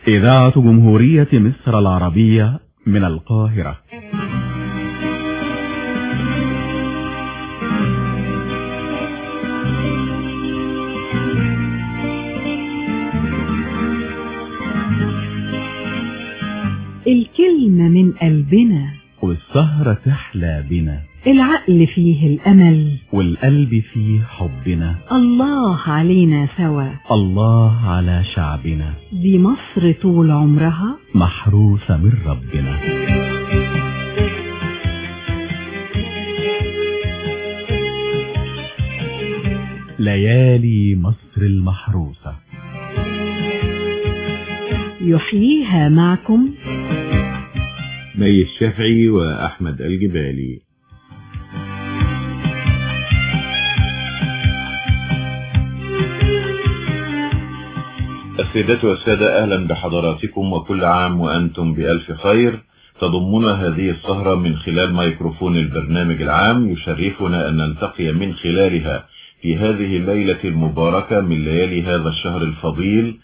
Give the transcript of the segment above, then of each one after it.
إذاعة جمهورية مصر العربية من القاهرة الكلمة من قلبنا والسهرة تحلى بنا العقل فيه الأمل والقلب فيه حبنا الله علينا سوا الله على شعبنا دي مصر طول عمرها محروسة من ربنا ليالي مصر المحروسة يحييها معكم مي الشافعي وأحمد الجبالي السيدات والسادة أهلا بحضراتكم وكل عام وأنتم بألف خير تضمنا هذه السهرة من خلال ميكروفون البرنامج العام يشرفنا أن نلتقي من خلالها في هذه الليلة المباركة من ليالي هذا الشهر الفضيل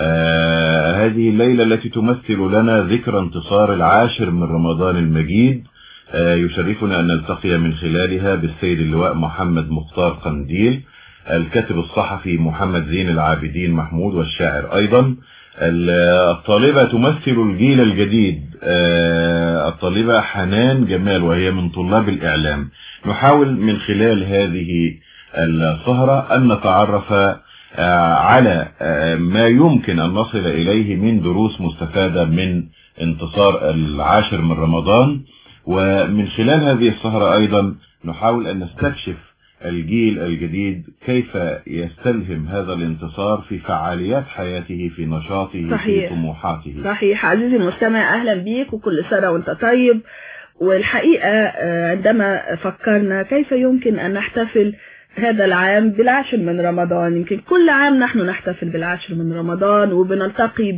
آه هذه الليلة التي تمثل لنا ذكرى انتصار العاشر من رمضان المجيد آه يشرفنا أن نلتقي من خلالها بالسيد اللواء محمد مختار قنديل الكاتب الصحفي محمد زين العابدين محمود والشاعر أيضا الطالبة تمثل الجيل الجديد آه الطالبة حنان جمال وهي من طلاب الإعلام نحاول من خلال هذه السهرة أن نتعرف على ما يمكن أن نصل إليه من دروس مستفادة من انتصار العاشر من رمضان ومن خلال هذه السهرة أيضا نحاول أن نستكشف الجيل الجديد كيف يستلهم هذا الانتصار في فعاليات حياته في نشاطه صحيح. في طموحاته صحيح عزيزي المستمع أهلا بيك وكل سنة وانت طيب والحقيقة عندما فكرنا كيف يمكن أن نحتفل هذا العام بالعاشر من رمضان يمكن كل عام نحن نحتفل بالعاشر من رمضان وبنلتقي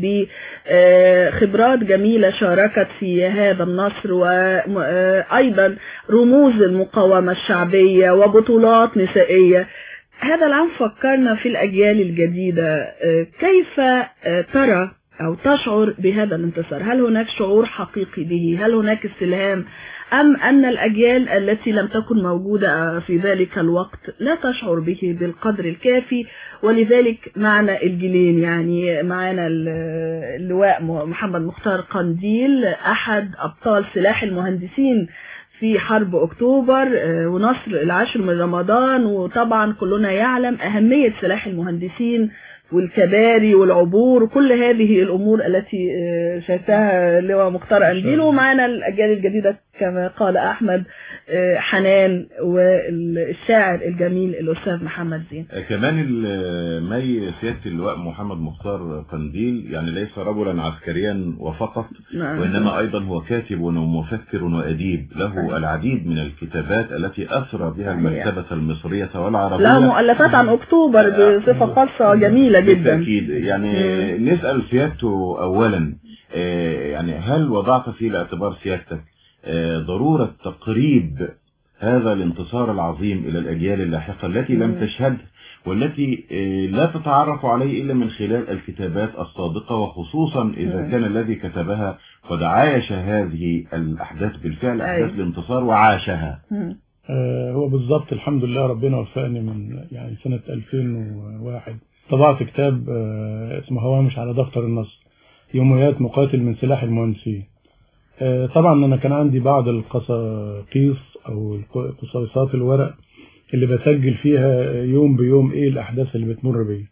بخبرات جميلة شاركت في هذا النصر وأيضا رموز المقاومة الشعبية وبطولات نسائية هذا العام فكرنا في الأجيال الجديدة كيف ترى أو تشعر بهذا الانتصار هل هناك شعور حقيقي به هل هناك استلهام أم أن الأجيال التي لم تكن موجودة في ذلك الوقت لا تشعر به بالقدر الكافي ولذلك معنا الجيلين يعني معنا اللواء محمد مختار قنديل أحد أبطال سلاح المهندسين في حرب أكتوبر ونصر العاشر من رمضان وطبعا كلنا يعلم أهمية سلاح المهندسين والكباري والعبور وكل هذه الأمور التي شاهدتها لواء مختار أنديل ومعنا الأجيال الجديدة كما قال أحمد حنان والشاعر الجميل الأستاذ محمد زين كمان مي سيادة اللواء محمد مختار قنديل يعني ليس رجلا عسكريا وفقط نعم. وإنما أيضا هو كاتب ومفكر وأديب له العديد من الكتابات التي أثرى بها المكتبة المصرية والعربية له مؤلفات عن أكتوبر بصفة خاصة جميلة جدا بالتأكيد يعني مم. نسأل سيادته أولا يعني هل وضعت في الاعتبار سيادتك ضرورة تقريب هذا الانتصار العظيم إلى الأجيال اللاحقة التي لم تشهد والتي لا تتعرف عليه إلا من خلال الكتابات الصادقة وخصوصا إذا كان الذي كتبها قد عايش هذه الأحداث بالفعل أحداث الانتصار وعاشها آه هو بالضبط الحمد لله ربنا وفقني من يعني سنة 2001 طبعت كتاب آه اسمه هوامش على دفتر النصر يوميات مقاتل من سلاح المهندسين آه طبعا انا كان عندي بعض القصاقيص او قصاصات الورق اللي بسجل فيها يوم بيوم ايه الاحداث اللي بتمر بيا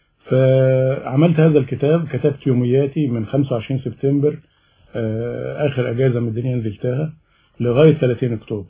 فعملت هذا الكتاب كتبت يومياتي من 25 سبتمبر اخر اجازه من الدنيا نزلتها لغايه 30 اكتوبر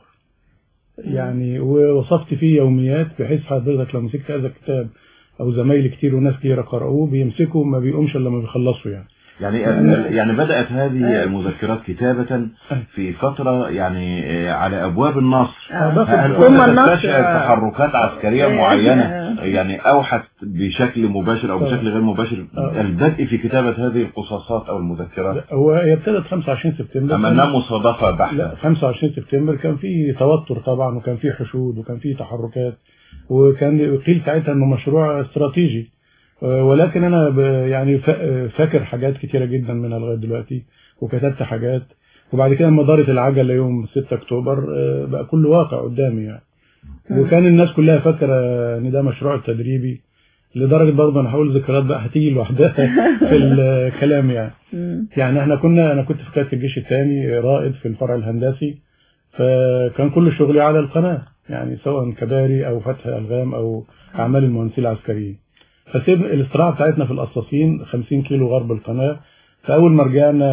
يعني ووصفت فيه يوميات بحيث حضرتك لو مسكت هذا الكتاب او زمايلي كتير وناس كتير قرأوه بيمسكوا ما بيقومش الا لما بيخلصوا يعني يعني يعني بدأت هذه المذكرات كتابة في فترة يعني على أبواب النصر هل كنت تستشعر تحركات عسكرية معينة يعني أوحت بشكل مباشر أو بشكل غير مباشر البدء في كتابة هذه القصاصات أو المذكرات هو هي ابتدت 25 سبتمبر أما أنها مصادفة بحتة لا 25 سبتمبر كان في توتر طبعا وكان في حشود وكان في تحركات وكان قيل ساعتها انه مشروع استراتيجي آه، ولكن انا ب- يعني فا- فاكر حاجات كتيره جدا منها لغايه دلوقتي وكتبت حاجات وبعد كده لما دارت العجله يوم 6 اكتوبر آه، بقى كل واقع قدامي يعني وكان الناس كلها فاكره ان ده مشروع التدريبي لدرجه برضه انا هقول ذكريات بقى هتيجي لوحدها في الكلام يعني مم. يعني احنا كنا انا كنت في قياده الجيش الثاني رائد في الفرع الهندسي فكان كل شغلي على القناه يعني سواء كباري او فتح الغام او اعمال المهندسين العسكريين فسيب الاستراحه بتاعتنا في القصاصين 50 كيلو غرب القناه فاول ما رجعنا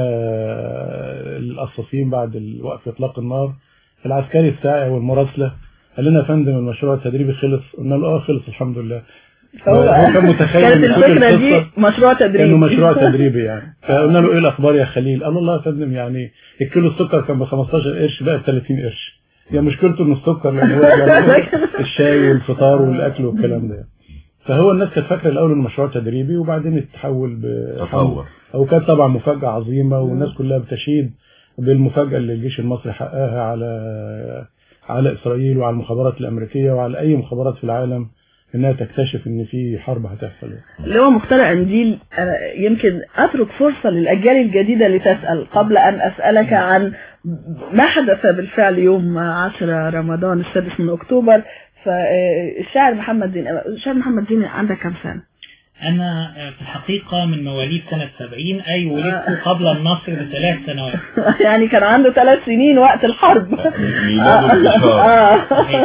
القصاصين بعد وقف اطلاق النار العسكري الساعي والمراسله قال لنا يا فندم المشروع التدريبي خلص قلنا له اه خلص الحمد لله هو هو كان متخيل كانت إن كل الفكرة دي القصة مشروع تدريبي كانه مشروع تدريبي يعني فقلنا له ايه الاخبار يا خليل قال والله يا فندم يعني الكيلو السكر كان ب 15 قرش بقى ب 30 قرش هي مشكلته ان السكر لان هو يعني الشاي والفطار والاكل والكلام ده فهو الناس كانت فاكره الاول انه مشروع تدريبي وبعدين اتحول ب تطور او كانت طبعا مفاجاه عظيمه والناس كلها بتشيد بالمفاجاه اللي الجيش المصري حققها على على اسرائيل وعلى المخابرات الامريكيه وعلى اي مخابرات في العالم انها تكتشف ان في حرب هتحصل اللي هو مخترع انديل أنا يمكن اترك فرصة للاجيال الجديدة لتسأل قبل ان اسألك عن ما حدث بالفعل يوم 10 رمضان السادس من اكتوبر فالشاعر محمد زين الشاعر محمد زين عندك كم سنة؟ أنا في الحقيقة من مواليد سنة 70 أي ولدت قبل النصر بثلاث سنوات يعني كان عنده ثلاث سنين وقت الحرب ميلاد البشار آه.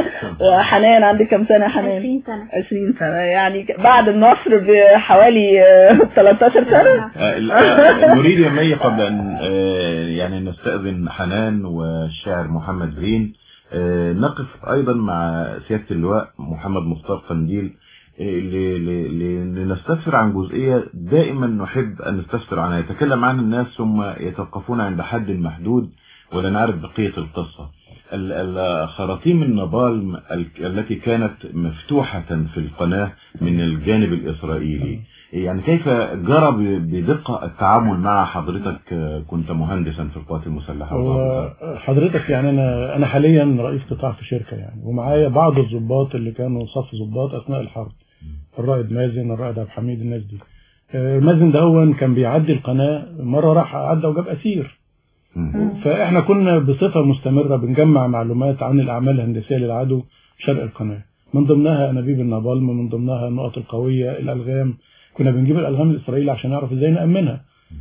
وحنان عندك كم سنة يا حنان؟ 20 سنة 20 سنة يعني بعد النصر بحوالي آه، 13 سنة آه، آه، نريد يا مي قبل أن آه، يعني نستأذن حنان والشاعر محمد زين آه، نقف أيضا مع سيادة اللواء محمد مختار قنديل آه، ل- ل- ل- لنستفسر عن جزئية دائما نحب أن نستفسر عنها يتكلم عنها الناس ثم يتوقفون عند حد محدود ولا نعرف بقية القصة ال- ال- خراطيم النابالم ال- التي كانت مفتوحة في القناة من الجانب الإسرائيلي يعني كيف جرى ب- بدقة التعامل مع حضرتك آه، كنت مهندسا في القوات المسلحة هو وضابطا؟ حضرتك يعني انا انا حاليا رئيس قطاع في شركه يعني ومعايا بعض الضباط اللي كانوا صف ضباط اثناء الحرب الرائد مازن الرائد عبد الحميد الناس دي آه، مازن ده هو كان بيعدي القناه مره راح عدى وجاب اسير مم. فاحنا كنا بصفه مستمره بنجمع معلومات عن الاعمال الهندسيه للعدو شرق القناه من ضمنها انابيب النابالم من ضمنها النقط القويه الالغام كنا بنجيب الالغام الاسرائيلي عشان نعرف ازاي نامنها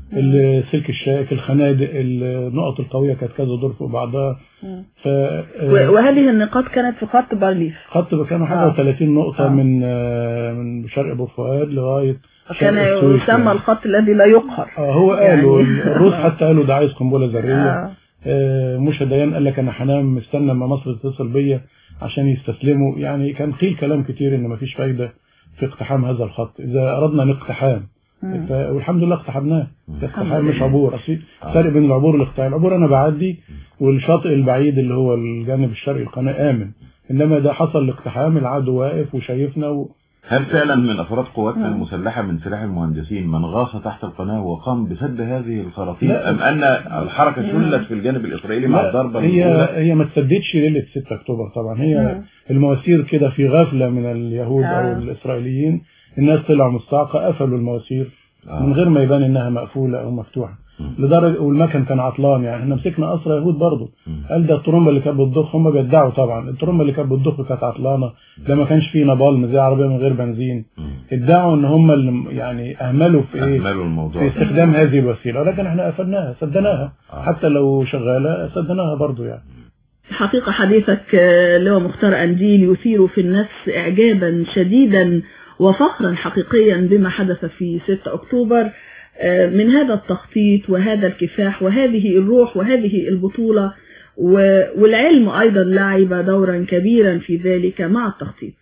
السلك الشائك الخنادق النقط القويه كانت كذا دور فوق بعضها ف و- وهذه النقاط كانت في خط بارليف خط كانوا حاجه آه. و30 نقطه آه. من آه، من شرق ابو فؤاد لغايه كان شرق السويس يسمى يعني. الخط الذي لا يقهر اه هو قالوا يعني. الروس حتى قالوا ده عايز قنبله ذريه آه. آه، موشى ديان قال لك انا هنام مستنى اما مصر تتصل بيا عشان يستسلموا يعني كان قيل كلام كتير ان مفيش فايده في اقتحام هذا الخط اذا اردنا الاقتحام مم. ف... والحمد لله اقتحمناه ده الحمد اقتحام مش لله. عبور اصل آه. فرق بين العبور والاقتحام العبور انا بعدي والشاطئ البعيد اللي هو الجانب الشرقي القناه امن انما ده حصل الاقتحام العدو واقف وشايفنا و... هل فعلا من أفراد قواتنا مم. المسلحة من سلاح المهندسين من غاص تحت القناة وقام بسد هذه الخراطيم لا. أم أن الحركة شلت في الجانب الإسرائيلي مع لا، الضربة هي الأولى؟ هي ما تسددش ليله 6 اكتوبر طبعا هي مم. المواسير كده في غفله من اليهود آه. او الاسرائيليين الناس طلعوا مستعقه قفلوا المواسير آه. من غير ما يبان انها مقفوله او مفتوحه مم. لدرجه والمكن كان عطلان يعني احنا مسكنا اسرى يهود برضه مم. قال ده الترومبه اللي كانت بتضخ هم بيدعوا طبعا الترومبه اللي كانت بتضخ كانت عطلانه ده ما كانش فيه نابالم زي عربيه من غير بنزين مم. ادعوا ان هم اللي يعني اهملوا في ايه أهملوا الموضوع في ده. استخدام هذه الوسيله ولكن احنا قفلناها سدناها آه. حتى لو شغاله سدناها برضه يعني حقيقة حديثك آه، اللي هو مختار أنديل يثير في النفس إعجابا شديدا وفخرا حقيقيا بما حدث في 6 أكتوبر آه، من هذا التخطيط وهذا الكفاح وهذه الروح وهذه البطولة و- والعلم أيضا لعب دورا كبيرا في ذلك مع التخطيط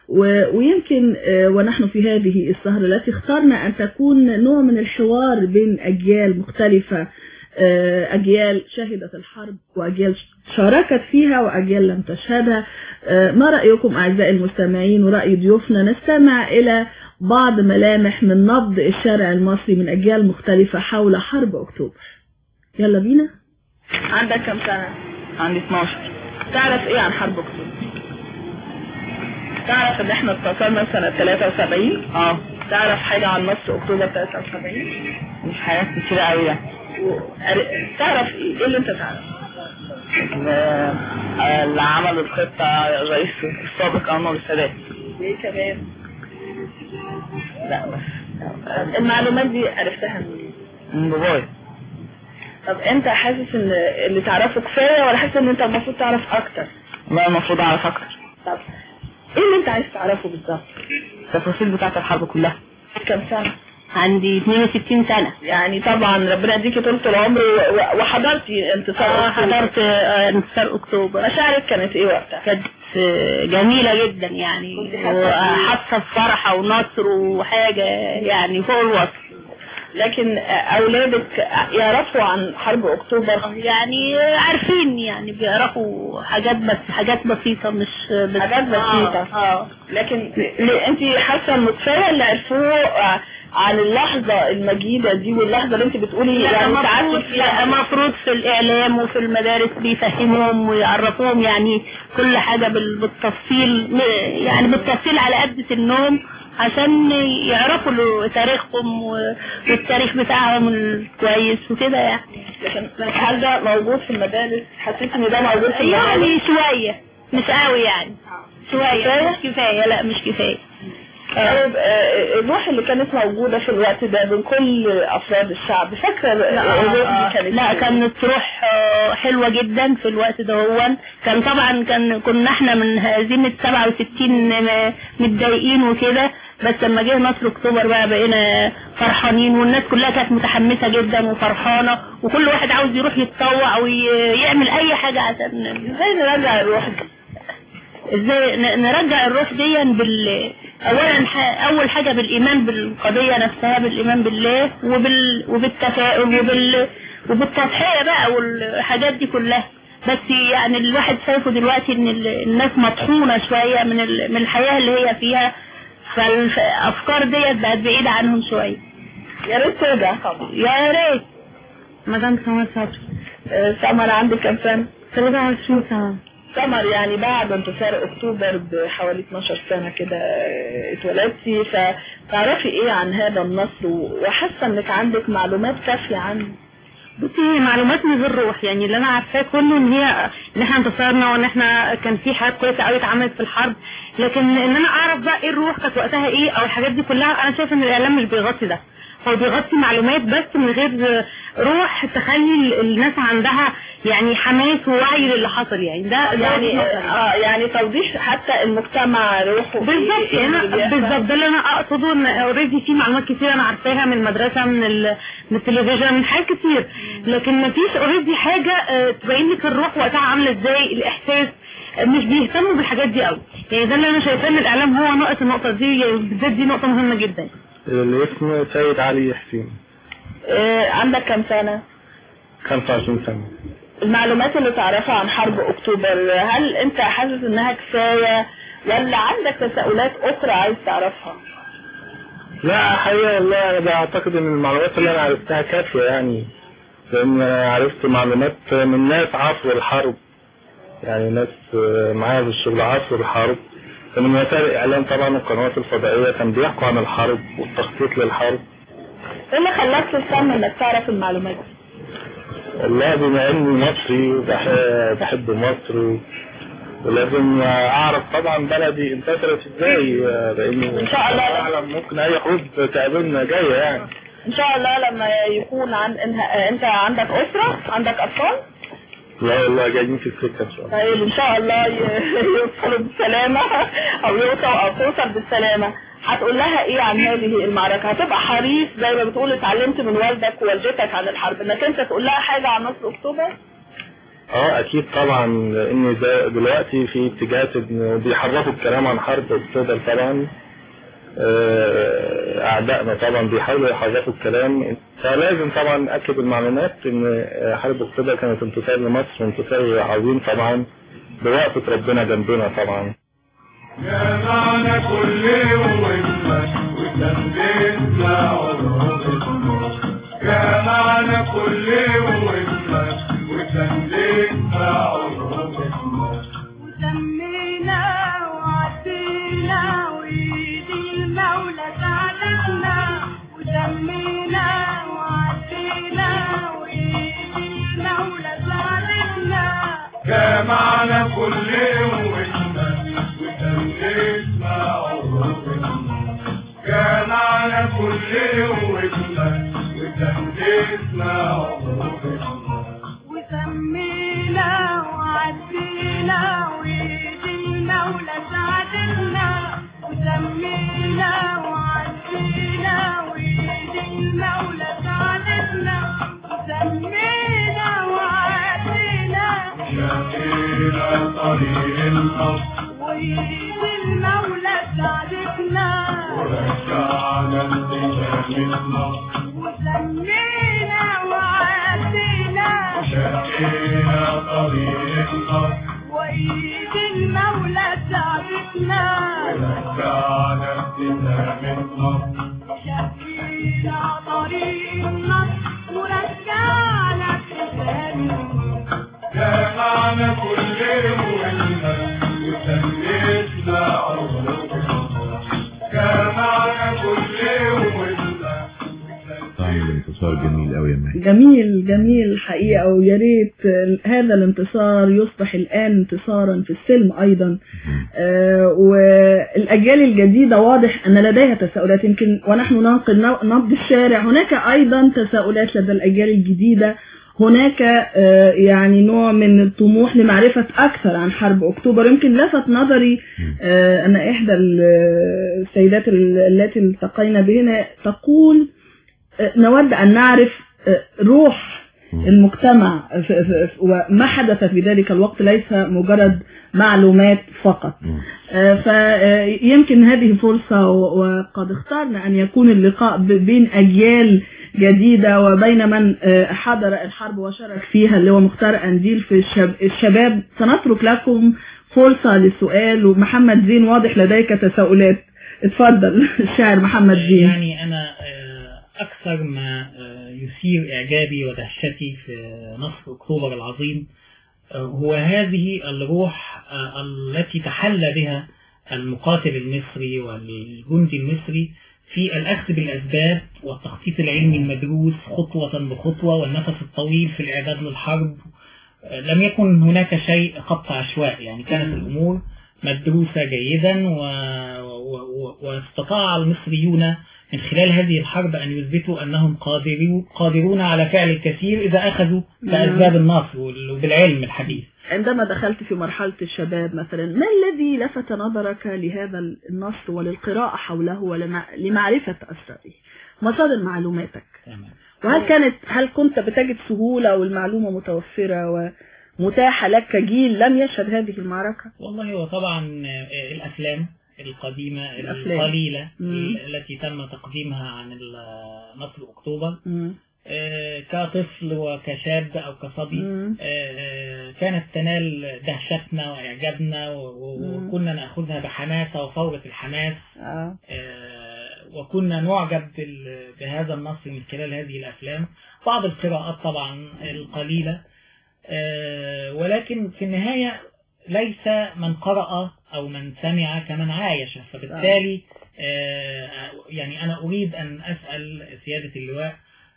و- ويمكن آه، ونحن في هذه السهرة التي اخترنا أن تكون نوع من الحوار بين أجيال مختلفة آه، أجيال شهدت الحرب وأجيال شاركت فيها وأجيال لم تشهدها آه، ما رأيكم أعزائي المستمعين ورأي ضيوفنا نستمع إلى بعض ملامح من نبض الشارع المصري من أجيال مختلفة حول حرب أكتوبر يلا بينا عندك كم سنة؟ عندي 12 تعرف إيه عن حرب أكتوبر؟ تعرف إن إحنا اتصلنا سنة 73 اه تعرف حاجة عن مصر أكتوبر 73 مش حاجات كتير قوي يعني وعر- تعرف إيه إيه اللي أنت تعرفه آه، اللي عمل الخطة الرئيس السابق أنور السادات إيه كمان لا بس المعلومات دي عرفتها منين من بابايا طب أنت حاسس إن اللي تعرفه كفاية ولا حاسس إن أنت المفروض تعرف أكتر لا المفروض أعرف أكتر طب إيه اللي أنت عايز تعرفه بالظبط التفاصيل بتاعت الحرب كلها كم سنة عندي 62 سنة يعني طبعا ربنا يديكي طول العمر و- و- وحضرتي انتصار آه، أكتوبر. حضرت آه، انتصار اكتوبر مشاعرك كانت ايه وقتها؟ كانت آه، جميلة جدا يعني كنت حاسة بإيه؟ وحاسة بفرحة ونصر وحاجة يعني فوق الوصف لكن اولادك يعرفوا عن حرب اكتوبر يعني عارفين يعني بيعرفوا حاجات بس حاجات بسيطة مش بس حاجات بسيطة. اه, آه. لكن انت حاسه انه كفايه اللي عرفوه آه، عن اللحظه المجيده دي واللحظه اللي انت بتقولي لا يعني مفروض تعبتي لا فيها مفروض في الإعلام وفي المدارس بيفهموهم ويعرفوهم يعني كل حاجة بال- بالتفصيل م- يعني بالتفصيل على قد سنهم عشان يعرفوا له تاريخهم و- والتاريخ بتاعهم الكويس وكده يعني لكن هل ده موجود في المدارس؟ حسيت ان ده موجود في المدارس؟ يعني شوية مش قوي يعني شوية كفاية؟ مش كفاية لا مش كفاية طيب آه، الروح اللي كانت موجودة في الوقت ده بين كل أفراد الشعب فاكرة الروح دي كانت لا إيه؟ كانت روح آه، حلوة جدا في الوقت ده هو كان طبعا كان كنا احنا من هزيمة 67 م- متضايقين وكده بس لما جه نصر اكتوبر بقى بقينا فرحانين والناس كلها كانت متحمسة جدا وفرحانة وكل واحد عاوز يروح يتطوع ويعمل اي حاجة عشان ازاي نرجع الروح دي؟ ازاي ن- نرجع الروح دي بال اولا ح... اول حاجه بالايمان بالقضيه نفسها بالايمان بالله وبال... وبالتفاؤل وبال وبالتضحيه بقى والحاجات دي كلها بس يعني الواحد شايفه دلوقتي ان ال- الناس مطحونه شويه من ال... من الحياه اللي هي فيها فالافكار ديت بقت بعيده عنهم شويه يا ريت ترجع طبعا يا ريت مدام سمر صبري آه، سمر عندك كام سنة؟ 23 سنة سمر يعني بعد انتصار اكتوبر بحوالي 12 سنة كده آه، اتولدتي فتعرفي ايه عن هذا النصر و- وحاسة انك عندك معلومات كافية عنه بصي هي معلومات من غير روح يعني اللي انا عارفاه كله ان هي ان احنا انتصرنا وان احنا كان في حاجات كويسه قوي اتعملت في الحرب لكن ان انا اعرف بقى ايه الروح كانت وقتها ايه او الحاجات دي كلها انا شايفه ان الاعلام مش بيغطي ده هو بيغطي معلومات بس من غير روح تخلي ال- الناس عندها يعني حماس ووعي للي حصل يعني ده ده يعني وجهة نظري. اه يعني توضيح حتى المجتمع روحه بالظبط إيه- إيه انا اللي بيحصل. بالظبط ده اللي انا اقصده ان اوريدي في معلومات كتير انا عارفاها من المدرسه من ال... من التلفزيون من حاجات كتير لكن ما فيش اوريدي حاجه آه، تبين لك الروح وقتها عامله ازاي الاحساس آه، مش بيهتموا بالحاجات دي قوي يعني ده اللي انا شايفاه ان الاعلام هو ناقص النقطه دي يعني بالذات دي نقطه مهمه جدا الاسم سيد علي حسين آه، عندك كام سنة؟ 25 سنة المعلومات اللي تعرفها عن حرب اكتوبر هل انت حاسس انها كفاية ولا عندك تساؤلات اخرى عايز تعرفها؟ لا حقيقة والله أنا بعتقد إن المعلومات اللي أنا عرفتها كافية يعني لأن أنا عرفت معلومات من ناس عصر الحرب يعني ناس معايا في الشغل عصر الحرب ومن وسائل الإعلام طبعا والقنوات الفضائية كان بيحكوا عن الحرب والتخطيط للحرب ايه اللي خلاك تهتم انك تعرف المعلومات دي؟ والله بما إني مصري وبح- بحب مصر و- ولازم أعرف طبعا بلدي انتصرت إزاي لأنه إن شاء الله. أعلم ممكن أي حروب تقابلنا جاية يعني ان شاء الله لما يكون عن إنها- انت عندك اسرة عندك اطفال لا والله جايين في السكة إن شاء الله طيب ان شاء الله ي- يوصلوا بالسلامة او يوصل او توصل بالسلامة هتقول لها ايه عن هذه المعركة هتبقى حريص زي ما بتقول اتعلمت من والدك ووالدتك عن الحرب انك انت تقول لها حاجة عن نصر اكتوبر اه اكيد طبعا لان ده دلوقتي في اتجاهات إن بيحرفوا الكلام عن حرب اكتوبر طبعا آه، اعدائنا طبعا بيحاولوا يحرفوا الكلام فلازم طبعا ناكد المعلومات ان آه، حرب اكتوبر كانت انتصار لمصر وانتصار عظيم طبعا بوقفة ربنا جنبنا طبعا جمعنا كل يومنا وتمديدنا علومنا جمعنا كل يومنا وتمديدنا علومنا وسمينا وعدينا وإيد المولى تعالى جمعنا كل قوتنا وتميزنا عروضنا جمعنا كل قوتنا وتميزنا عروضنا وسمينا وعدينا ويدينا ولا ساعدنا وسمينا وعدينا ويدينا ولا ساعدنا وسمينا وعدينا شقينا طريق النصر ويدينا ولا ساعدنا ورجعنا انتشامتنا وسمينا وعدينا شقينا طريق النصر وإيد المولى ساعدتنا ورجعنا انتشامتنا شفينا طريق النصر ورجعنا ابتسامتنا جمعنا كل قوتنا وسميتنا عروضنا جمعنا كل قوتنا طعم الانتصار جميل قوي يا ماهي جميل جميل حقيقة ويا ريت هذا الانتصار يصبح الآن انتصارا في السلم أيضا آه، والأجيال الجديدة واضح أن لديها تساؤلات يمكن ونحن ننقل نبض الشارع هناك أيضا تساؤلات لدى الأجيال الجديدة هناك آه، يعني نوع من الطموح لمعرفة أكثر عن حرب أكتوبر يمكن لفت نظري آه، أن إحدى السيدات التي التقينا بهن تقول آه، نود أن نعرف آه، روح المجتمع ف- ف- ف- وما حدث في ذلك الوقت ليس مجرد معلومات فقط فيمكن هذه فرصة و- وقد اخترنا أن يكون اللقاء ب- بين أجيال جديدة وبين من آه، حضر الحرب وشارك فيها اللي هو مختار أنديل في الشب- الشباب سنترك لكم فرصة للسؤال ومحمد زين واضح لديك تساؤلات اتفضل الشاعر محمد زين يعني أنا آه، أكثر ما آه، يثير إعجابي ودهشتي في نصر أكتوبر العظيم آه، هو هذه الروح آه، التي تحلى بها المقاتل المصري والجندي المصري في الأخذ بالأسباب والتخطيط العلمي المدروس خطوة بخطوة والنفس الطويل في الإعداد للحرب آه، لم يكن هناك شيء خط عشوائي يعني كانت الأمور مدروسة جيدا و... و... و... واستطاع المصريون من خلال هذه الحرب أن يثبتوا أنهم قادرون قادرون على فعل الكثير إذا أخذوا بأسباب النصر وال- وبالعلم الحديث عندما دخلت في مرحلة الشباب مثلا ما الذي لفت نظرك لهذا النص وللقراءة حوله ولمعرفة أسراره مصادر معلوماتك تمام. وهل كانت هل كنت بتجد سهولة والمعلومة متوفرة ومتاحة لك كجيل لم يشهد هذه المعركة والله هو طبعا آه، الأفلام القديمة الأفلام. القليلة مم. التي تم تقديمها عن ال- نصر أكتوبر مم. آه، كطفل وكشاب أو كصبي مم. آه، كانت تنال دهشتنا وإعجابنا و- و- مم. وكنا نأخذها بحماسة وفورة الحماس آه. آه، وكنا نعجب بال- بهذا النص من خلال هذه الأفلام بعض القراءات طبعا القليلة آه، ولكن في النهاية ليس من قرأ أو من سمع كمن عايش فبالتالي آه، يعني أنا أريد أن أسأل سيادة اللواء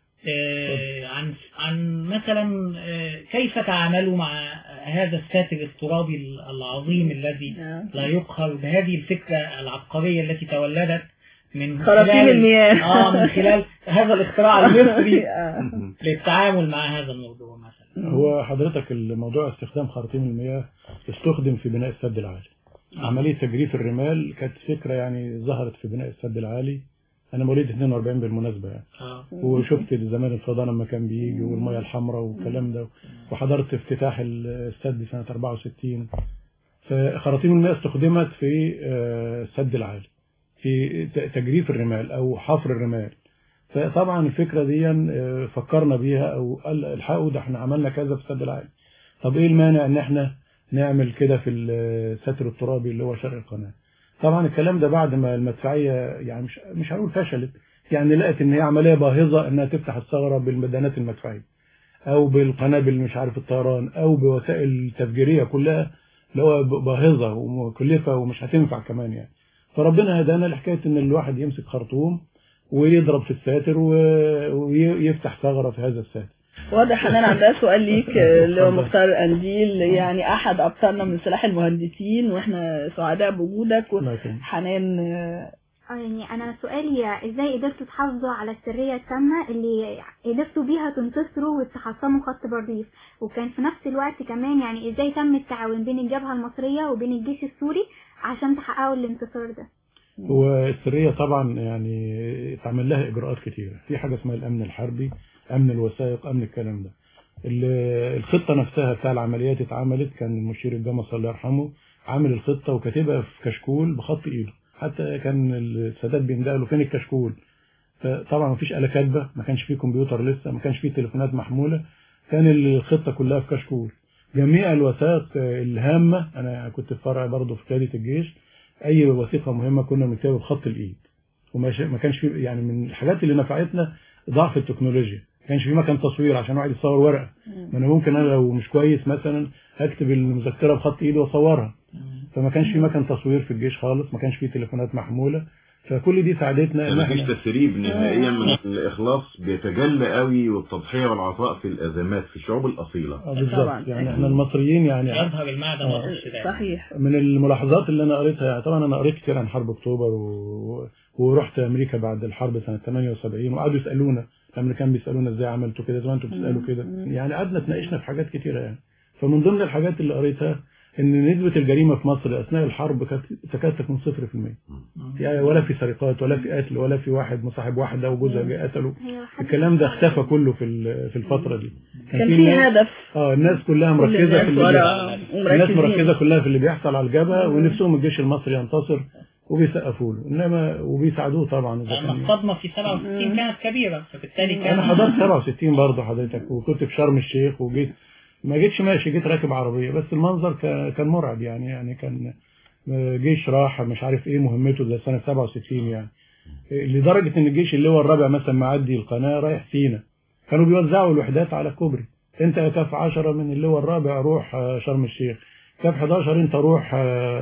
آه، عن عن مثلا آه، كيف تعاملوا مع هذا الساتر الترابي العظيم الذي آه. لا يقهر بهذه الفكرة العبقرية التي تولدت من خراطيم خلال المياه. اه من خلال هذا الاختراع المصري آه. للتعامل مع هذا الموضوع مثلا هو حضرتك الموضوع استخدام خراطيم المياه استخدم في بناء السد العالي عملية تجريف الرمال كانت فكرة يعني ظهرت في بناء السد العالي أنا مواليد 42 بالمناسبة يعني اه وشفت زمان الفضاء لما كان بيجي والمياه الحمراء والكلام ده وحضرت افتتاح السد سنة 64 فخراطيم المياه استخدمت في آه، السد العالي في ت- تجريف الرمال أو حفر الرمال فطبعا الفكرة دي آه، فكرنا بيها أو قال الحقوا ده احنا عملنا كذا في السد العالي طب ايه المانع ان احنا نعمل كده في الستر الترابي اللي هو شرق القناة طبعا الكلام ده بعد ما المدفعية يعني مش مش هنقول فشلت يعني لقت ان هي عملية باهظة انها تفتح الثغرة بالمدانات المدفعية او بالقنابل مش عارف الطيران او بوسائل التفجيرية كلها اللي هو باهظة ومكلفة ومش هتنفع كمان يعني فربنا هدانا لحكاية ان الواحد يمسك خرطوم ويضرب في الساتر و- ويفتح ثغرة في هذا الساتر واضح ان انا عندها سؤال ليك آه، اللي هو مختار قنديل يعني احد ابطالنا من سلاح المهندسين واحنا سعداء بوجودك الله يكرمك. حنان آه، اه يعني انا سؤالي ازاي قدرتوا تحافظوا على السريه التامه اللي قدرتوا بيها تنتصروا وتحطموا خط بارليف وكان في نفس الوقت كمان يعني ازاي تم التعاون بين الجبهه المصريه وبين الجيش السوري عشان تحققوا الانتصار ده والسرية طبعا يعني اتعمل لها إجراءات كتيرة في حاجة اسمها الأمن الحربي أمن الوثائق أمن الكلام ده ال- الخطة نفسها بتاع العمليات اتعملت كان المشير الجمص الله يرحمه عامل الخطة وكاتبها في كشكول بخط إيده حتى كان السادات بيندق له فين الكشكول فطبعا مفيش آلة كاتبة ما كانش فيه كمبيوتر لسه ما كانش فيه تليفونات محمولة كان الخطة كلها في كشكول جميع الوثائق الهامة أنا كنت في فرع برضه في قيادة الجيش اي وثيقه مهمه كنا بنكتبها بخط الايد وما ش- ما كانش في يعني من الحاجات اللي نفعتنا ضعف التكنولوجيا ما كانش في مكان تصوير عشان واحد يصور ورقه ما انا ممكن انا لو مش كويس مثلا هكتب المذكره بخط ايدي واصورها فما كانش في مكان تصوير في الجيش خالص ما كانش في تليفونات محموله فكل دي ساعدتنا ان ما فيش احنا تسريب نهائيا من الإخلاص بيتجلى قوي والتضحية والعطاء في الأزمات في الشعوب الأصيلة آه بالظبط يعني احنا المصريين يعني يظهر المعدن آه. وضع الشداد صحيح من الملاحظات اللي انا قريتها طبعا انا قريت كتير عن حرب اكتوبر و... ورحت امريكا بعد الحرب سنه 78 وقعدوا يسالونا الامريكان بيسالونا ازاي عملتوا كده زي ما انتم بتسالوا كده يعني قعدنا اتناقشنا في حاجات كتيره يعني فمن ضمن الحاجات اللي قريتها ان نسبه الجريمه في مصر اثناء الحرب كانت تكاد تكون 0% يعني ولا في سرقات ولا في قتل ولا في واحد مصاحب واحده وجوزها جه قتله هي حد- الكلام ده اختفى كله في ال- في الفتره دي كان في ناس- هدف اه الناس كلها كل مركزه الناس في اللي ورا بيحصل. الناس ومركزين. مركزه كلها في اللي بيحصل على الجبهه ونفسهم الجيش المصري ينتصر وبيسقفوا له انما وبيساعدوه طبعا اذا لأن كان الصدمة في 67 كانت كبيرة فبالتالي كان انا حضرت 67 برضه حضرتك وكنت في شرم الشيخ وجيت ما جيتش ماشي جيت راكب عربيه بس المنظر كان كان مرعب يعني يعني كان جيش راح مش عارف ايه مهمته زي سنه 67 يعني لدرجه ان الجيش اللي هو الرابع مثلا معدي القناه رايح سينا كانوا بيوزعوا الوحدات على الكوبري انت يا كاف 10 من اللي هو الرابع روح آه، شرم الشيخ كاف 11 انت روح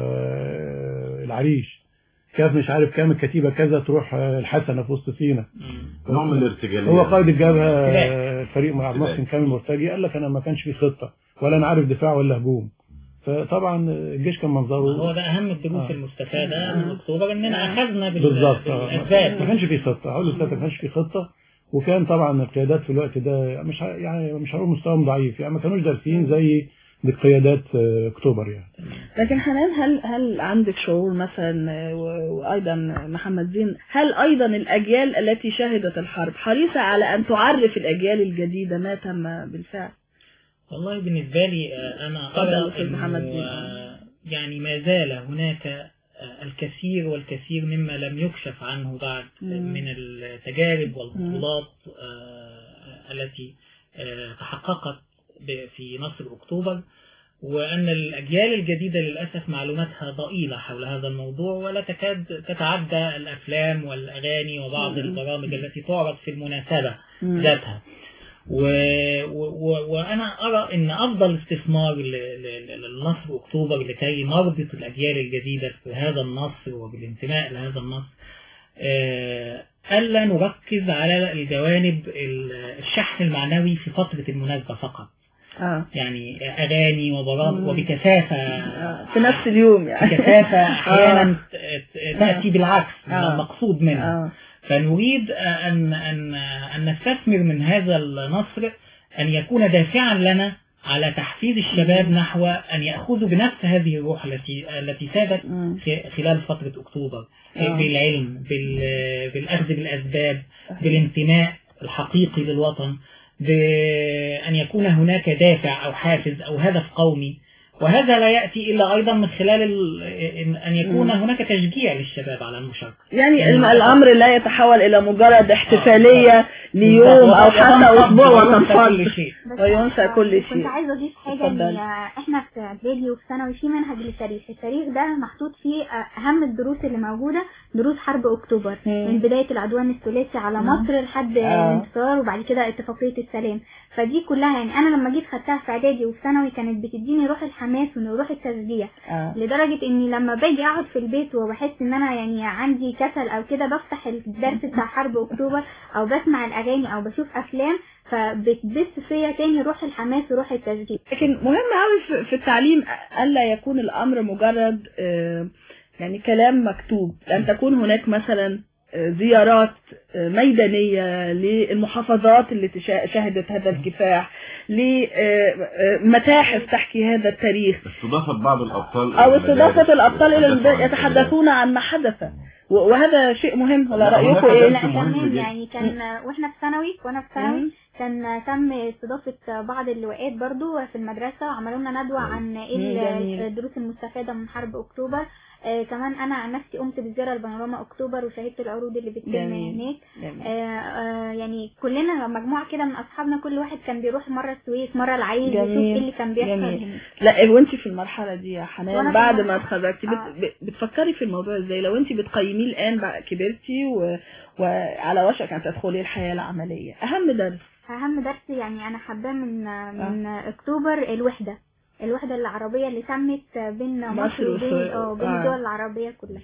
آه، العريش كاف مش عارف كام الكتيبه كذا تروح آه، الحسنه في وسط سينا نوع من الارتجالية هو قائد الجبهه ابتدائي. آه، فريق مع ابتدائي. محسن كامل مرتجي قال لك انا ما كانش في خطه ولا انا عارف دفاع ولا هجوم فطبعا الجيش كان هو منظره ده أهم الدروس آه. المستفادة من أكتوبر إننا أخذنا بال- بالظبط آه. ما بالأسباب كانش في خطه هقول لسه ما كانش في خطه وكان طبعا القيادات في الوقت ده مش ه- يعني مش هقول مستواهم ضعيف يعني ما كانوش دارسين زي القيادات آه، اكتوبر يعني لكن حنان هل هل عندك شعور مثلا آه، و- وايضا محمد زين هل ايضا الاجيال التي شهدت الحرب حريصه على ان تعرف الاجيال الجديده ما تم بالفعل والله بالنسبة لي آه، أنا اتفضل أرى أستاذ إنه محمد زين. آه، يعني ما زال هناك آه، الكثير والكثير مما لم يكشف عنه بعد مم. من التجارب والبطولات آه، التي آه، تحققت ب- في نصر أكتوبر وأن الأجيال الجديدة للأسف معلوماتها ضئيلة حول هذا الموضوع ولا تكاد تتعدى الأفلام والأغاني وبعض مم. البرامج التي تعرض في المناسبة مم. ذاتها و... و... و... وأنا أرى أن أفضل استثمار ل... ل... للنصر أكتوبر لكي نربط الأجيال الجديدة بهذا النصر وبالانتماء لهذا النصر آه، ألا نركز على الجوانب ال- الشحن المعنوي في فترة المناسبة فقط اه يعني أغاني وبرامج مم. وبكثافة آه، في نفس اليوم يعني بكثافة أحيانا ت- ت- تأتي بالعكس من آه. المقصود منها اه فنريد أن أن أن نستثمر من هذا النصر أن يكون دافعا لنا على تحفيز الشباب نحو أن يأخذوا بنفس هذه الروح التي التي سادت مم. خ- خلال فترة أكتوبر آه. بالعلم بال- بالأخذ بالأسباب بالانتماء الحقيقي للوطن بأن يكون هناك دافع أو حافز أو هدف قومي وهذا لا يأتي إلا أيضا من خلال ال- أن يكون مم. هناك تشجيع للشباب على المشاركة يعني الم- الامر لا يتحول الى مجرد احتفاليه ليوم او حتى اسبوع وينسى كل وتنفض شيء بس وينسى أنا كل كنت شيء. عايزه اضيف حاجه اتفضل. ان احنا في اعدادي وفي ثانوي في منهج للتاريخ التاريخ ده محطوط فيه اهم الدروس اللي موجوده دروس حرب اكتوبر مم. من بدايه العدوان الثلاثي على مم. مصر لحد آه. الانتصار وبعد كده اتفاقيه السلام فدي كلها يعني انا لما جيت خدتها في اعدادي وفي ثانوي كانت بتديني روح الحماس وروح التشجيع آه. لدرجة اني لما باجي اقعد في البيت وبحس ان انا يعني عندي كسل او كده بفتح الدرس بتاع حرب اكتوبر او بسمع الاغاني او بشوف افلام فبتبث فيا تاني روح الحماس وروح التشجيع لكن مهم قوي في- في التعليم الا يكون الامر مجرد آه، يعني كلام مكتوب ان تكون هناك مثلا آه، زيارات آه، ميدانية للمحافظات اللي تشا- شهدت هذا الكفاح لمتاحف تحكي هذا التاريخ استضافة بعض الأبطال او إلى المدارس استضافة الابطال الى يتحدثوا المد- عن يتحدثون عن ما حدث و- وهذا شيء مهم ولا لا، رأيكم هناك ايه؟ درس لا مهم كمان جدا. يعني كان واحنا في ثانوي وانا في ثانوي كان تم استضافة بعض اللواءات برضو في المدرسة وعملوا لنا ندوة عن ايه جميل. الدروس المستفادة من حرب اكتوبر آه كمان انا عن نفسي قمت بزيارة لبانوراما اكتوبر وشاهدت العروض اللي بتتم جميل. هناك جميل. آه آه يعني كلنا مجموعة كده من اصحابنا كل واحد كان بيروح مرة السويس مرة العين يشوف جميل. ايه اللي كان بيحصل جميل. هناك لا وانت في المرحلة دي يا حنان وأنا في بعد ما المرحلة- اتخرجتي بت... آه. ب- بتفكري في الموضوع ازاي لو انت بتقيميه الان بقى كبرتي و... وعلى وشك ان تدخلي الحياة العملية اهم درس اهم درس يعني انا حباه من من اكتوبر الوحده الوحده العربيه اللي تمت بين مصر مصر وبين وس- اه بين آه. الدول العربيه كلها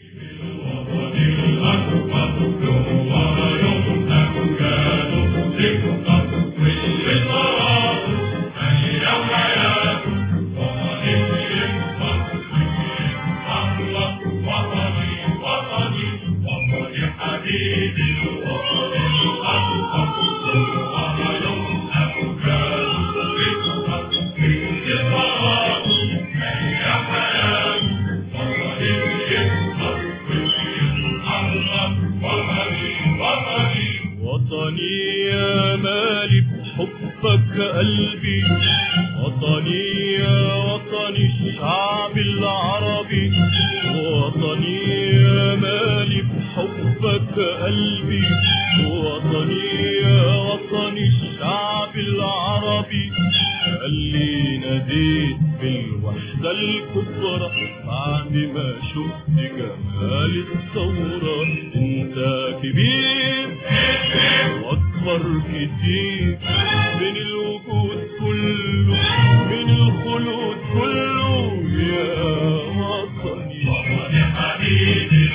وطني يا مالي بحبك قلبي وطني يا وطني الشعب العربي وطني يا مالي بحبك قلبي وطني يا وطني الشعب العربي اللي ناديت بالوحدة الكبرى بعد ما شفت جمال الثورة انت كبير واكبر كتير من الوجود كله من الخلود كله يا وطني وطني حبيبي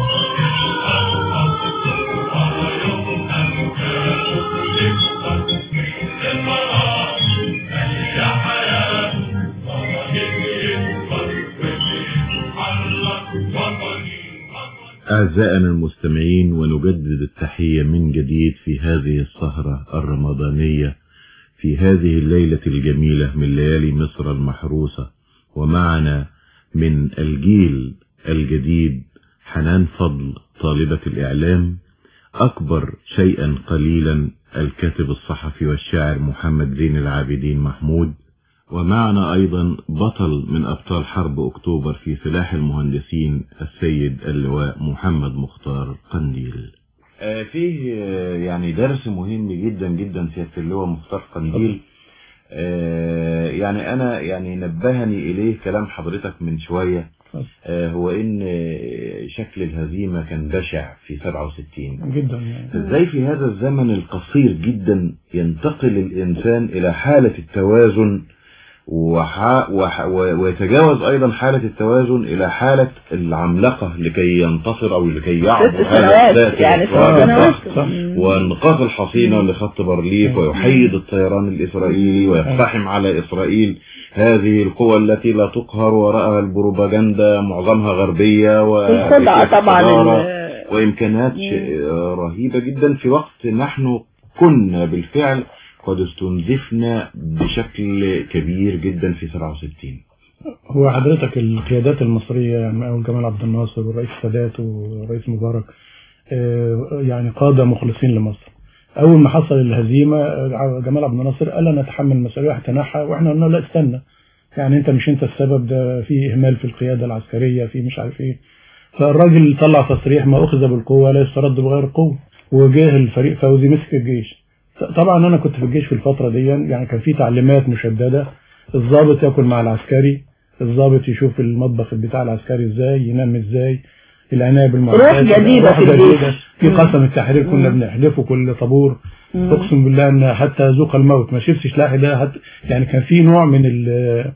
أعزائنا المستمعين ونجدد التحية من جديد في هذه السهرة الرمضانية في هذه الليلة الجميلة من ليالي مصر المحروسة ومعنا من الجيل الجديد حنان فضل طالبة الإعلام أكبر شيئا قليلا الكاتب الصحفي والشاعر محمد زين العابدين محمود ومعنا أيضا بطل من أبطال حرب أكتوبر في سلاح المهندسين السيد اللواء محمد مختار قنديل فيه آه، يعني درس مهم جدا جدا سيادة اللواء مختار قنديل آه، يعني أنا يعني نبهني إليه كلام حضرتك من شوية آه، هو إن آه، شكل الهزيمة كان بشع في 67 جدا يعني ازاي في هذا الزمن القصير جدا ينتقل الانسان الى حالة التوازن وح... وح... و- ويتجاوز ايضا حالة التوازن الى حالة العملاقة لكي ينتصر او لكي يعبر ست هذا سنوات الذات يعني ست الإسرائيلي. سنوات صح. وانقاذ الحصينة لخط بارليف ويحيد الطيران الإسرائيلي ويقتحم على إسرائيل هذه القوى التي لا تقهر وراءها البروباغندا معظمها غربية الخدعة طبعا والإقتدار ال- وإمكانات شيء- رهيبة جدا في وقت نحن كنا بالفعل قد استنزفنا بشكل كبير جدا في 67 هو حضرتك القيادات المصرية يعني أول جمال عبد الناصر والرئيس السادات والرئيس مبارك آه، يعني قادة مخلصين لمصر أول ما حصل الهزيمة آه، جمال عبد الناصر قال أنا أتحمل المسؤولية هتنحى وإحنا قلنا لا استنى يعني أنت مش أنت السبب ده في إهمال في القيادة العسكرية في مش عارف إيه فالراجل طلع تصريح ما أخذ بالقوة لا يسترد بغير قوة وجه الفريق فوزي مسك الجيش طبعا أنا كنت في الجيش في الفترة دي يعني كان في تعليمات مشددة الضابط ياكل مع العسكري الضابط يشوف المطبخ بتاع العسكري ازاي ينام ازاي العناية بالمعدات روح جديدة روح في الجيش. جديدة. في مم. قسم التحرير كنا مم. بنحلفه كل طابور مم. اقسم بالله ان حتى ذوق الموت ما شفتش سلاحي ده حتى يعني كان في نوع من ال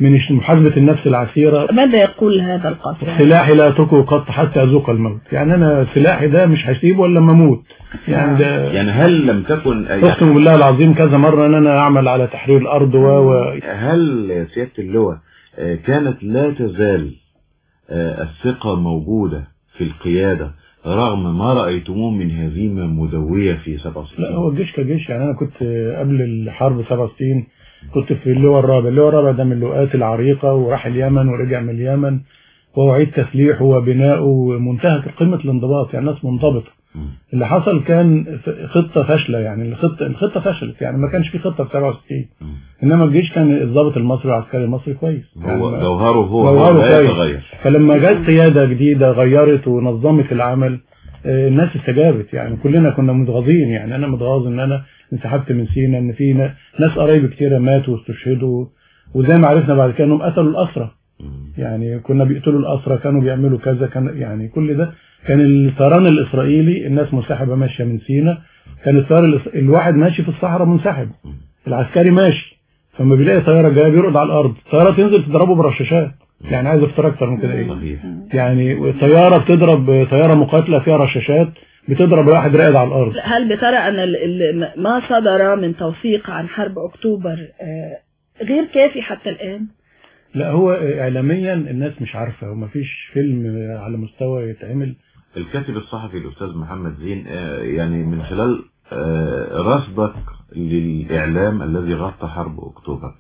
من محاسبة النفس العسيرة ماذا يقول هذا القصر سلاحي لا أتركه قط حتى أذوق الموت يعني أنا سلاحي ده مش هسيبه إلا لما أموت يعني ده يعني هل لم تكن أقسم بالله العظيم كذا مرة أن أنا أعمل على تحرير الأرض و و- هل سيادة اللواء آه، كانت لا تزال آه، الثقة موجودة في القيادة رغم ما رأيتموه من هزيمة مدوية في 67 لا هو الجيش كجيش يعني أنا كنت قبل الحرب 67 كنت في اللواء الرابع اللواء الرابع ده من اللواءات العريقة وراح اليمن ورجع من اليمن وهو عيد تسليحه وبناؤه منتهى قمة الانضباط يعني ناس منضبطة اللي حصل كان ف- خطة فاشلة يعني الخطة الخطة فشلت يعني ما كانش في خطة في 67 انما الجيش كان الضابط المصري والعسكري المصري كويس هو ما- جوهره هو هو جوهره لا كويس. يتغير فلما جت قيادة جديدة غيرت ونظمت العمل آه، الناس استجابت يعني كلنا كنا متغاظين يعني انا متغاظ ان انا انسحبت من سينا ان في نا- ناس قرايب كتيرة ماتوا واستشهدوا وزي ما عرفنا بعد كده انهم قتلوا الاسرى يعني كنا بيقتلوا الاسرى كانوا بيعملوا كذا كان يعني كل ده كان الطيران الاسرائيلي الناس منسحبه ماشيه من سينا كان الطيار الإس- الواحد ماشي في الصحراء منسحب العسكري ماشي فما بيلاقي طياره جايه بيرقد على الارض الطياره تنزل تضربه برشاشات يعني عايز افتر اكتر من كده ايه صحيح يعني طياره بتضرب طياره مقاتله فيها رشاشات بتضرب واحد راقد على الارض هل بترى أن ال- ال- ما صدر من توثيق عن حرب أكتوبر آه، غير كافي حتى الآن لا هو اعلاميا الناس مش عارفه ومفيش فيلم على مستوى يتعمل الكاتب الصحفي الأستاذ محمد زين آه، يعني من خلال آه، رصدك للإعلام الذي غطى حرب أكتوبر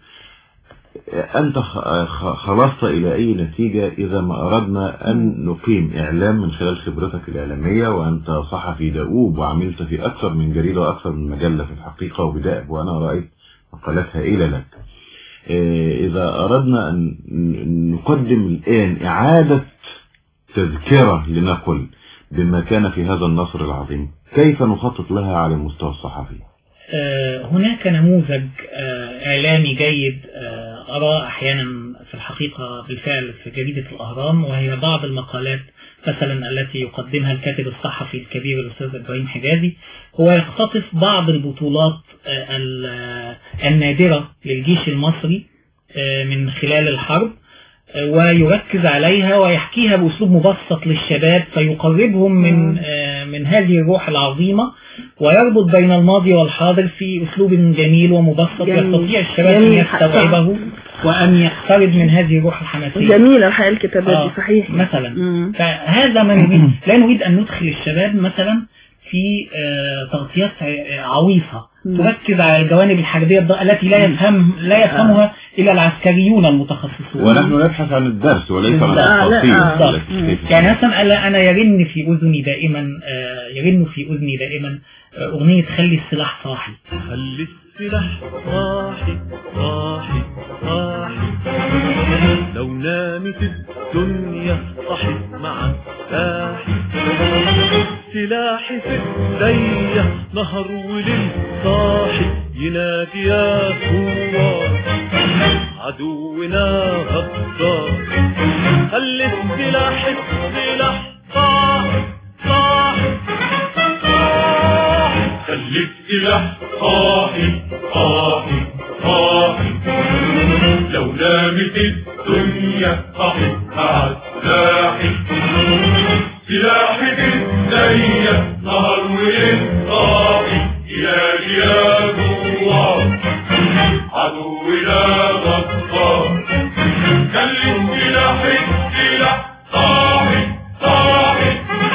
آه، أنت خ- خ- خلصت إلى أي نتيجة إذا ما أردنا أن نقيم إعلام من خلال خبرتك الإعلامية وأنت صحفي دؤوب وعملت في أكثر من جريدة وأكثر من مجلة في الحقيقة وبدائب وأنا رأيت مقالات هائلة لك آه، إذا أردنا أن ن- نقدم الآن إعادة تذكرة لنقل بما كان في هذا النصر العظيم كيف نخطط لها على المستوى الصحفي آه، هناك نموذج آه، إعلامي جيد آه، أراه أحيانا في الحقيقة بالفعل في جريدة الأهرام وهي بعض المقالات مثلا التي يقدمها الكاتب الصحفي الكبير الأستاذ إبراهيم حجازي هو يختطف بعض البطولات آه، ال- آه، النادرة للجيش المصري آه، من خلال الحرب آه، ويركز عليها ويحكيها بأسلوب مبسط للشباب فيقربهم من آه، من هذه الروح العظيمة ويربط بين الماضي والحاضر في أسلوب جميل ومبسط جميل. يستطيع الشباب أن جميل. يستوعبه وأن يقترب من هذه الروح الحماسية جميلة الحقيقة الكتابات آه، دي صحيح مثلا مم. فهذا ما نريد لا نريد أن ندخل الشباب مثلا في آه، تغطيات ع- عويصة مم. تركز على الجوانب الحربية الض- التي لا يفهم لا يفهمها إلا العسكريون المتخصصون ونحن نبحث عن الدرس وليس عن بالضبط. التفاصيل آه، بالضبط. التي كيف يعني مثلا أنا- أنا يرن في أذني دائما آه، يرن في أذني دائما آه، أغنية خلي السلاح صاحي خلي السلاح صاحي صاحي صاحي لو نامت الدنيا صحت مع ساحي سلاحي في ايديا نهر وليل صاحي ينادي يا ثوار عدونا غدار خلي السلاح السلاح صاحي صاحي صاحي خلي السلاح صاحي صاحي صاحي لو نامت الدنيا صحت مع سلاحي سلاحي بايديا نهر وليل صاحي يا يا جوار عدونا غدار خلي السلاح السلاح صاحي صاحي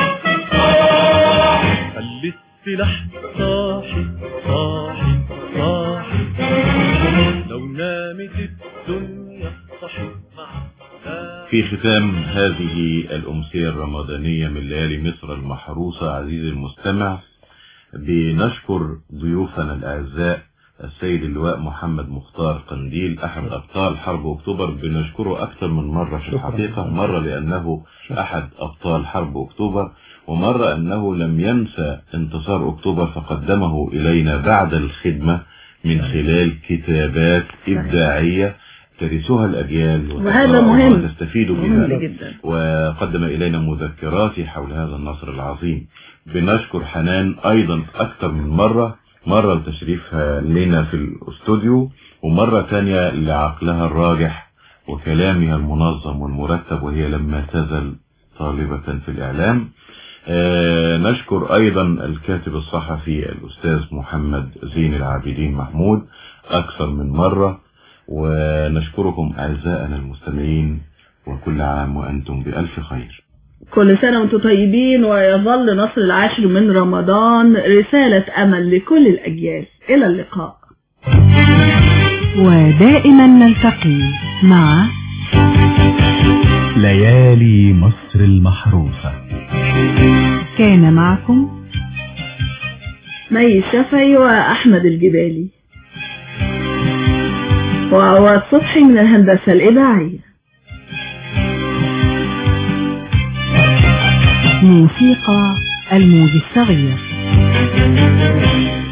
صاحي خلي السلاح صاحي صاحي صاحي لو نامت الدنيا صحت مع في ختام هذه الأمسية الرمضانية من ليالي مصر المحروسة عزيزي المستمع بنشكر ضيوفنا الأعزاء السيد اللواء محمد مختار قنديل أحد أبطال حرب أكتوبر بنشكره أكثر من مرة في الحقيقة مرة لأنه أحد أبطال حرب أكتوبر ومرة أنه لم ينسى انتصار أكتوبر فقدمه إلينا بعد الخدمة من خلال كتابات إبداعية ترثها الأجيال وهذا وتقرأها مهم. وتستفيد مهم بها جدا وقدم إلينا مذكرات حول هذا النصر العظيم بنشكر حنان أيضا أكثر من مرة مرة لتشريفها لنا في الاستوديو ومرة تانية لعقلها الراجح وكلامها المنظم والمرتب وهي لما تزل طالبة في الإعلام آه، نشكر أيضا الكاتب الصحفي الأستاذ محمد زين العابدين محمود أكثر من مرة ونشكركم أعزائنا المستمعين وكل عام وأنتم بألف خير كل سنة وانتم طيبين ويظل نصر العاشر من رمضان رسالة أمل لكل الأجيال إلى اللقاء ودائما نلتقي مع ليالي مصر المحروسة كان معكم مي الشافعي وأحمد الجبالي وعواد صبحي من الهندسة الإذاعية موسيقى الموج الصغير